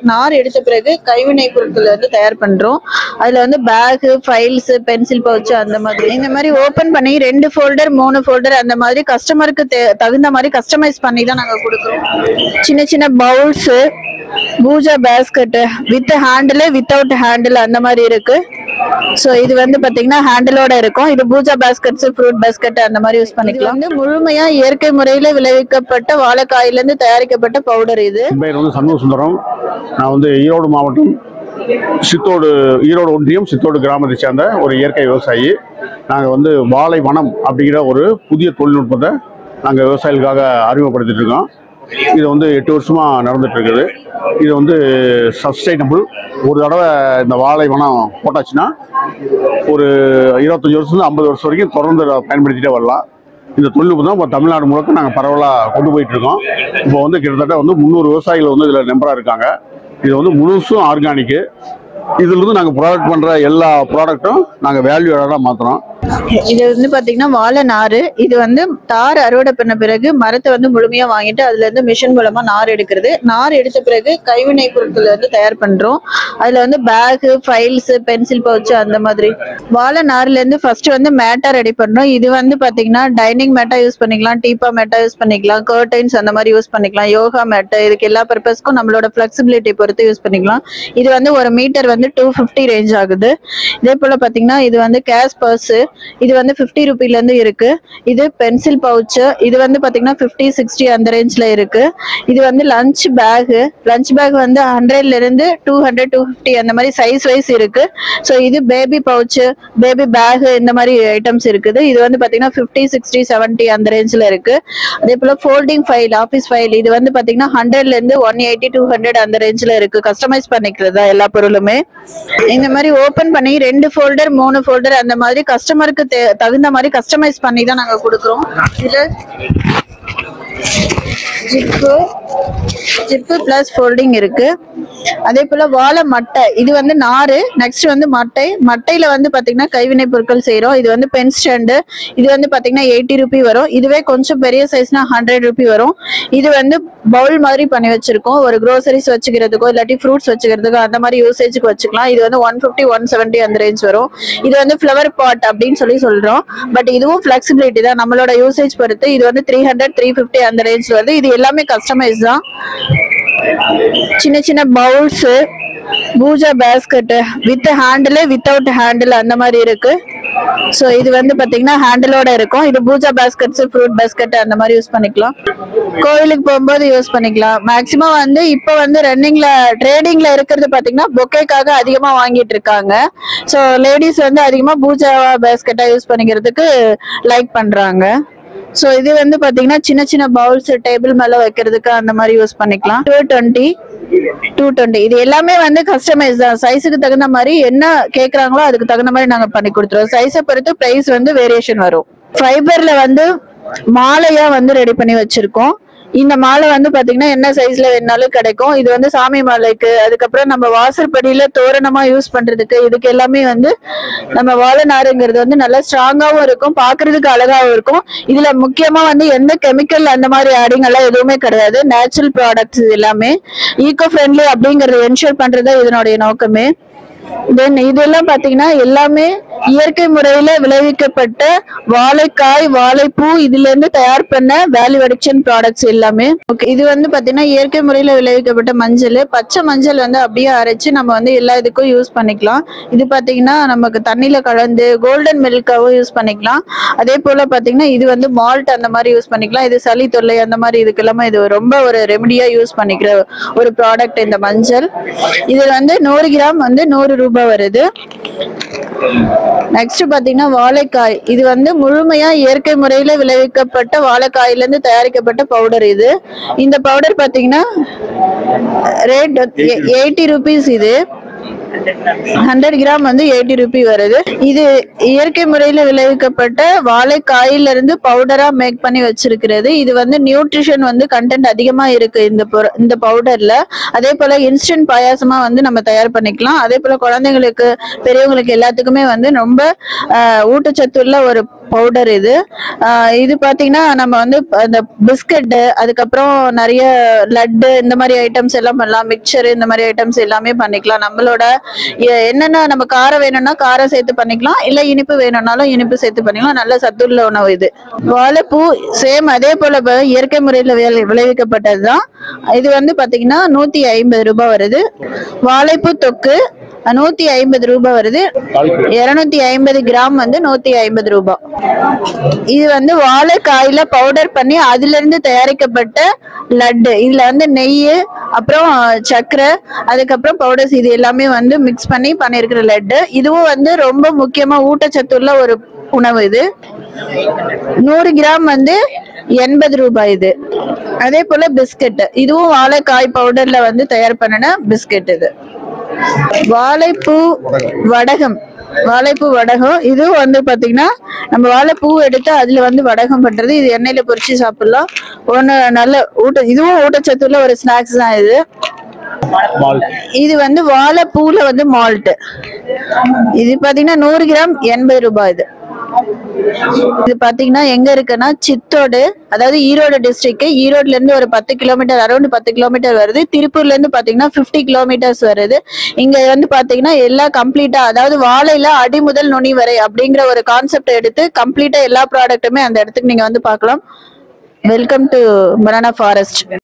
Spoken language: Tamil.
நார் எடுத்த பிறகு கைவினை பொருட்கள் வந்து தயார் பண்றோம் அதுல வந்து பேக் ஃபைல்ஸ் பென்சில் பவுச் அந்த மாதிரி இந்த மாதிரி ஓபன் பண்ணி ரெண்டு ஃபோல்டர் மூணு ஃபோல்டர் அந்த மாதிரி கஸ்டமருக்கு தகுந்த மாதிரி கஸ்டமைஸ் பண்ணி தான் நாங்க கொடுக்குறோம் சின்ன சின்ன bowls puja basket with handle without handle அந்த மாதிரி இருக்கு ஸோ இது வந்து பாத்தீங்கன்னா ஹேண்டிலோட இருக்கும் இது பூஜா பேஸ்கெட்ஸ் ஃப்ரூட் பேஸ்கெட் அந்த மாதிரி யூஸ் பண்ணிக்கலாம் வந்து முழுமையா இயற்கை முறையில விளைவிக்கப்பட்ட வாழைக்காயில இருந்து தயாரிக்கப்பட்ட பவுடர் இது என் பெயர் வந்து சண்முக சுந்தரம் நான் வந்து ஈரோடு மாவட்டம் சித்தோடு ஈரோடு ஒன்றியம் சித்தோடு கிராமத்தை சேர்ந்த ஒரு இயற்கை விவசாயி நாங்கள் வந்து வாழை வனம் அப்படிங்கிற ஒரு புதிய தொழில்நுட்பத்தை நாங்கள் விவசாயிகளுக்காக அறிமுகப்படுத்திட்டு இருக்கோம் இது வந்து எட்டு வருஷமாக நடந்துட்டு இருக்குது இது வந்து சஸ்டைனபிள் ஒரு தடவை இந்த வாழை வனம் போட்டாச்சுன்னா ஒரு இருபத்தஞ்சி வருஷம் ஐம்பது வருஷம் வரைக்கும் தொடர்ந்து அதை பயன்படுத்திட்டே வரலாம் இந்த தொழில்நுட்பம் தான் இப்போ தமிழ்நாடு முழுக்க நாங்கள் பரவலாக கொண்டு போயிட்டு இருக்கோம் இப்போ வந்து கிட்டத்தட்ட வந்து முந்நூறு விவசாயிகள் வந்து இதில் நம்பராக இருக்காங்க இது வந்து முழுசும் ஆர்கானிக்கு இதிலிருந்து நாங்கள் ப்ராடக்ட் பண்ணுற எல்லா ப்ராடக்ட்டும் நாங்கள் வேல்யூ ஆடாக மாற்றுறோம் இது வந்து பாத்தீங்கன்னா வாழை நாறு இது வந்து தார் அறுவடை பண்ண பிறகு மரத்தை வந்து முழுமையா வாங்கிட்டு அதுல இருந்து மிஷின் மூலமா நார் எடுக்கிறது நார் எடுத்த பிறகு கைவினை பொருட்கள் வந்து தயார் பண்றோம் அதுல வந்து பேக் ஃபைல்ஸ் பென்சில் பவுச் அந்த மாதிரி வாழை நார்ல இருந்து ஃபர்ஸ்ட் வந்து மேட்டா ரெடி பண்றோம் இது வந்து பாத்தீங்கன்னா டைனிங் மேட்டா யூஸ் பண்ணிக்கலாம் டீப்பா மேட்டா யூஸ் பண்ணிக்கலாம் கர்டைன்ஸ் அந்த மாதிரி யூஸ் பண்ணிக்கலாம் யோகா மேட் இதுக்கு எல்லா பர்பஸ்க்கும் நம்மளோட ஃபிளெக்சிபிலிட்டி பொறுத்து யூஸ் பண்ணிக்கலாம் இது வந்து ஒரு மீட்டர் வந்து டூ ஃபிஃப்டி ரேஞ்ச் ஆகுது இதே போல பாத்தீங்கன்னா இது வந்து கேஸ் பர்ஸ் இது வந்து ஃபிஃப்டி ருபீல இருந்து இருக்கு இது பென்சில் பவுச் இது வந்து பாத்தீங்கன்னா ஃபிஃப்டி சிக்ஸ்டி அந்த ரேஞ்ச்ல இருக்கு இது வந்து லஞ்ச் பேக் லஞ்ச் பேக் வந்து ஹண்ட்ரட்ல இருந்து டூ ஹண்ட்ரட் டூ ஃபிஃப்டி அந்த மாதிரி சைஸ் வைஸ் இருக்கு ஸோ இது பேபி பவுச் பேபி பேக் இந்த மாதிரி ஐட்டம்ஸ் இருக்குது இது வந்து பாத்தீங்கன்னா ஃபிஃப்டி சிக்ஸ்டி செவன்ட்டி அந்த ரேஞ்ச்ல இருக்கு அதே போல ஃபோல்டிங் ஃபைல் ஆஃபீஸ் ஃபைல் இது வந்து பாத்தீங்கன்னா ஹண்ட்ரட்ல இருந்து ஒன் எயிட்டி டூ ஹண்ட்ரட் அந்த ரேஞ்ச்ல இருக்கு கஸ்டமைஸ் பண்ணிக்கிறது தான் எல்லா பொருளுமே இந்த மாதிரி ஓபன் பண்ணி ரெண்டு ஃபோல்டர் மூணு ஃபோல்டர் அந்த மாதிரி கஸ்டமருக்கு தகுந்த மாதிரி கஸ்டமைஸ் பண்ணி தான் நாங்க கொடுக்குறோம் இதுல ஜிப்பு ஜிப்பு பிளஸ் ஃபோல்டிங் இருக்கு அதே போல வாழை மட்டை இது வந்து நாறு நெக்ஸ்ட் வந்து மட்டை மட்டையில வந்து பாத்தீங்கன்னா கைவினை பொருட்கள் செய்றோம் இது வந்து பென் ஸ்டாண்டு இது வந்து பாத்தீங்கன்னா எயிட்டி ருபி வரும் இதுவே கொஞ்சம் பெரிய சைஸ்னா ஹண்ட்ரட் ருபி வரும் இது வந்து பவுல் மாதிரி பண்ணி வச்சிருக்கோம் ஒரு க்ரோசரிஸ் வச்சுக்கிறதுக்கோ இல்லாட்டி ஃப்ரூட்ஸ் வச்சுக்கிறதுக்கோ அந்த மாதிரி யூசேஜுக்கு வச்சுக்கலாம் இது வந்து ஒன் ஃபிஃப்டி ஒன் செவன்ட்டி அந்த ரேஞ்ச் வரும் இது வந்து ஃப்ளவர் பாட் அப்படின்னு சொல்லி சொல்றோம் பட் இதுவும் ஃபிளெக்சிபிலிட்டி தான் நம்மளோட யூசேஜ் பொறுத்து இது வந்து த்ரீ ஹண்ட்ரட் த்ரீ ஃபிஃப்டி அந்த ரேஞ்ச் வருது இது எல்லாமே கஸ்டமைஸ் தான் சின்ன சின்ன bowls puja basket with handle without handle அந்த மாதிரி இருக்கு ஸோ இது வந்து பாத்தீங்கன்னா ஹேண்டிலோட இருக்கும் இது பூஜா பேஸ்கெட்ஸ் ஃப்ரூட் பேஸ்கெட் அந்த மாதிரி யூஸ் பண்ணிக்கலாம் கோயிலுக்கு போகும்போது யூஸ் பண்ணிக்கலாம் மேக்சிமம் வந்து இப்போ வந்து ரன்னிங்ல ட்ரேடிங்ல இருக்கிறது பாத்தீங்கன்னா பொக்கேக்காக அதிகமா வாங்கிட்டு இருக்காங்க ஸோ லேடிஸ் வந்து அதிகமா பூஜா பேஸ்கெட்டா யூஸ் பண்ணிக்கிறதுக்கு லைக் பண்றாங்க ஸோ இது வந்து பாத்தீங்கன்னா சின்ன சின்ன பவுல்ஸ் டேபிள் மேல வைக்கிறதுக்கு அந்த மாதிரி யூஸ் பண்ணிக்கலாம் டூ டுவெண்ட்டி டூ டுவெண்ட்டி இது எல்லாமே வந்து கஸ்டமைஸ் தான் சைஸுக்கு தகுந்த மாதிரி என்ன கேக்குறாங்களோ அதுக்கு தகுந்த மாதிரி நாங்க பண்ணி கொடுத்துருவோம் சைஸை பொறுத்து பிரைஸ் வந்து வேரியேஷன் வரும் ஃபைபர்ல வந்து மாலையா வந்து ரெடி பண்ணி வச்சிருக்கோம் இந்த மாலை வந்து பாத்தீங்கன்னா என்ன சைஸ்ல வேணாலும் கிடைக்கும் இது வந்து சாமி மாலைக்கு அதுக்கப்புறம் நம்ம வாசற்படியில தோரணமா யூஸ் பண்றதுக்கு இதுக்கு எல்லாமே வந்து நம்ம வாழை நாருங்கிறது வந்து நல்லா ஸ்ட்ராங்காவும் இருக்கும் பாக்குறதுக்கு அழகாவும் இருக்கும் இதுல முக்கியமா வந்து எந்த கெமிக்கல் அந்த மாதிரி ஆடிங் எல்லாம் எதுவுமே கிடையாது நேச்சுரல் ப்ராடக்ட்ஸ் இது எல்லாமே ஈகோ ஃப்ரெண்ட்லி அப்படிங்கறத என்ஷூர் பண்றது இதனுடைய நோக்கமே தென் இதெல்லாம் பாத்தீங்கன்னா எல்லாமே இயற்கை முறையில விளைவிக்கப்பட்ட வாழைக்காய் வாழைப்பூ இதுல இருந்து தயார் பண்ண வேல்யூ அடிக்ஷன் ப்ராடக்ட்ஸ் எல்லாமே ஓகே இது வந்து பாத்தீங்கன்னா இயற்கை முறையில விளைவிக்கப்பட்ட மஞ்சள் பச்சை மஞ்சள் வந்து அப்படியே அரைச்சு நம்ம வந்து எல்லா இதுக்கும் யூஸ் பண்ணிக்கலாம் இது பாத்தீங்கன்னா நமக்கு தண்ணியில கலந்து கோல்டன் மில்காவும் யூஸ் பண்ணிக்கலாம் அதே போல பாத்தீங்கன்னா இது வந்து மால்ட் அந்த மாதிரி யூஸ் பண்ணிக்கலாம் இது சளி தொல்லை அந்த மாதிரி இதுக்கு எல்லாமே இது ரொம்ப ஒரு ரெமடியா யூஸ் பண்ணிக்கிற ஒரு ப்ராடக்ட் இந்த மஞ்சள் இது வந்து நூறு கிராம் வந்து நூறு ரூபாய் வருது நெக்ஸ்ட் பாத்தீங்கன்னா வாழைக்காய் இது வந்து முழுமையா இயற்கை முறையில விளைவிக்கப்பட்ட வாழைக்காயில இருந்து தயாரிக்கப்பட்ட பவுடர் இது இந்த பவுடர் பாத்தீங்கன்னா ரேட் எயிட்டி ருபீஸ் இது ஹண்ட்ரட் கிராம் வந்து எயிட்டி ருபி வருது இது இயற்கை முறையில விளைவிக்கப்பட்ட வாழைக்காயில இருந்து பவுடரா மேக் பண்ணி வச்சிருக்கிறது இது வந்து நியூட்ரிஷன் வந்து கண்டென்ட் அதிகமா இருக்கு இந்த பொரு- இந்த பவுடர்ல அதே போல இன்ஸ்டன்ட் பாயாசமா வந்து நம்ம தயார் பண்ணிக்கலாம் அதே போல குழந்தைங்களுக்கு பெரியவங்களுக்கு எல்லாத்துக்குமே வந்து ரொம்ப ஆஹ், ஊட்டச்சத்துள்ள ஒரு பவுடர் இது ஆஹ் இது பாத்தீங்கன்னா நம்ம வந்து அந்த பிஸ்கட் அதுக்கப்புறம் நிறைய லட்டு இந்த மாதிரி ஐட்டம்ஸ் எல்லாம் பண்ணலாம் மிக்சர் இந்த மாதிரி ஐட்டம்ஸ் எல்லாமே பண்ணிக்கலாம் நம்மளோட எ- என்னென்ன நம்ம காரம் வேணும்னா காரம் சேர்த்து பண்ணிக்கலாம் இல்ல இனிப்பு வேணும்னாலும் இனிப்பு சேர்த்து பண்ணிக்கலாம் நல்ல சத்துள்ள உணவு இது வாழைப்பூ சேம் அதே போல ப- இயற்கை முறையில் விளைவிக்கப்பட்டது தான் இது வந்து பாத்தீங்கன்னா நூத்தி ஐம்பது ரூபாய் வருது வாழைப்பூ தொக்கு நூத்தி ஐம்பது ரூபாய் வருது இருநூத்தி ஐம்பது கிராம் வந்து நூத்தி ஐம்பது ரூபாய் இது வந்து வாழைக்காயில பவுடர் பண்ணி அதுல இருந்து தயாரிக்கப்பட்ட லட்டு இதுல வந்து நெய் அப்புறம் சர்க்கரை அதுக்கப்புறம் பவுடர்ஸ் இது எல்லாமே வந்து மிக்ஸ் பண்ணி பண்ணிருக்கிற லட்டு இதுவும் வந்து ரொம்ப முக்கியமா ஊட்டச்சத்துள்ள ஒரு உணவு இது நூறு கிராம் வந்து எண்பது ரூபாய் இது அதே போல பிஸ்கட் இதுவும் வாழைக்காய் பவுடர்ல வந்து தயார் பண்ணின பிஸ்கட் இது வாழைப்பூ வடகம் வாழைப்பூ வடகம் இதுவும் வந்து பாத்தீங்கன்னா நம்ம வாழைப்பூ எடுத்து அதுல வந்து வடகம் பண்றது இது எண்ணெயில பொரிச்சு சாப்பிடலாம் ஒண்ணு நல்ல ஊட்ட இதுவும் ஊட்டச்சத்துள்ள ஒரு ஸ்நாக்ஸ் தான் இது மால் இது வந்து வாழைப்பூல வந்து மால்ட் இது பாத்தீங்கன்னா நூறு கிராம் எண்பது ரூபாய் இது இது பாத்தீங்கன்னா எங்க இருக்குன்னா சித்தோடு அதாவது ஈரோடு டிஸ்ட்ரிக்ட் ஈரோட்ல இருந்து ஒரு பத்து கிலோமீட்டர் அரௌண்ட் பத்து கிலோமீட்டர் வருது திருப்பூர்ல இருந்து பாத்தீங்கன்னா 50 கிலோமீட்டர்ஸ் வருது இங்க வந்து பாத்தீங்கன்னா எல்லாம் கம்ப்ளீட்டா அதாவது வாழையில அடி முதல் நுனி வரை அப்படிங்கிற ஒரு கான்செப்ட் எடுத்து கம்ப்ளீட்டா எல்லா ப்ராடக்ட்டுமே அந்த இடத்துக்கு நீங்க வந்து பார்க்கலாம் வெல்கம் டு பனானா ஃபாரஸ்ட்